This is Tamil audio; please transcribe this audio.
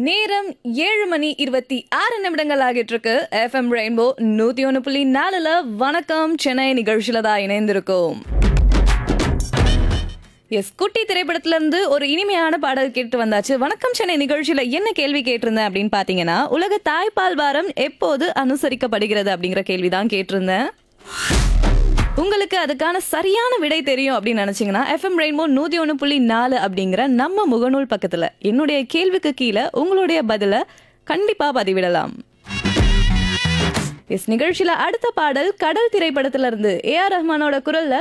நேரம் ஏழு மணி இருபத்தி ஆறு நிமிடங்கள் ஆகிட்டு இருக்கு எஃப்எம் ரெயின்போ நூத்தி ஒன்று புள்ளி நாலுல வணக்கம் சென்னை நிகழ்ச்சியில தான் இணைந்திருக்கோம் எஸ் குட்டி திரைப்படத்துல இருந்து ஒரு இனிமையான பாடல் கேட்டு வந்தாச்சு வணக்கம் சென்னை நிகழ்ச்சியில என்ன கேள்வி கேட்டிருந்தேன் அப்படின்னு பாத்தீங்கன்னா உலக தாய்ப்பால் வாரம் எப்போது அனுசரிக்கப்படுகிறது அப்படிங்கிற கேள்விதான் கேட்டிருந்தேன் உங்களுக்கு அதுக்கான சரியான விடை தெரியும் அப்படின்னு நினைச்சீங்கன்னா எஃப்எம் ரெயின்போ நூத்தி ஒன்று புள்ளி நாலு அப்படிங்கிற நம்ம முகநூல் பக்கத்துல என்னுடைய கேள்விக்கு கீழே உங்களுடைய பதில கண்டிப்பா பதிவிடலாம் எஸ் நிகழ்ச்சியில அடுத்த பாடல் கடல் திரைப்படத்துல இருந்து ஏ ஆர் ரஹ்மானோட குரல்ல